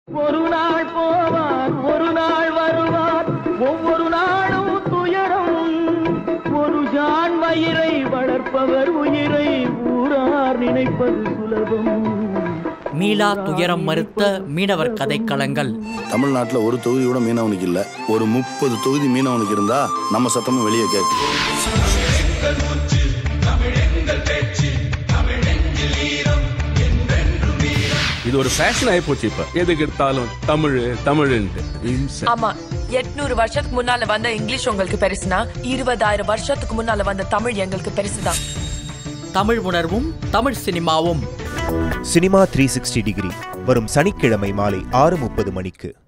ஒரு நாள் போவார் ஒரு நாள் வருவார் ஒவ்வொரு நாளும் துயரம் ஒரு ஜான் மயிரை வளர்ப்பவர் உயிரை ஊரார் நினைப்பது சுலபம் மீளா துயரம் மறுத்த மீனவர் கதைக்களங்கள் தமிழ்நாட்டில் ஒரு தொகுதி கூட மீனவனுக்கு இல்லை ஒரு முப்பது தொகுதி மீனவனுக்கு இருந்தா நம்ம சத்தமும் வெளியே கேட்கும் இது ஒரு ஃபேஷன் ஆகி போச்சு இப்ப எதுக்கு எடுத்தாலும் தமிழ் தமிழ்ன்ட்டு இம்சை. ஆமா எட்நூறு வருஷத்துக்கு முன்னால வந்த இங்கிலீஷ் உங்களுக்கு பெருசுனா இருபதாயிரம் வருஷத்துக்கு முன்னால வந்த தமிழ் எங்களுக்கு பெருசுதான் தமிழ் உணர்வும் தமிழ் சினிமாவும் சினிமா த்ரீ சிக்ஸ்டி டிகிரி வரும் சனிக்கிழமை மாலை ஆறு முப்பது மணிக்கு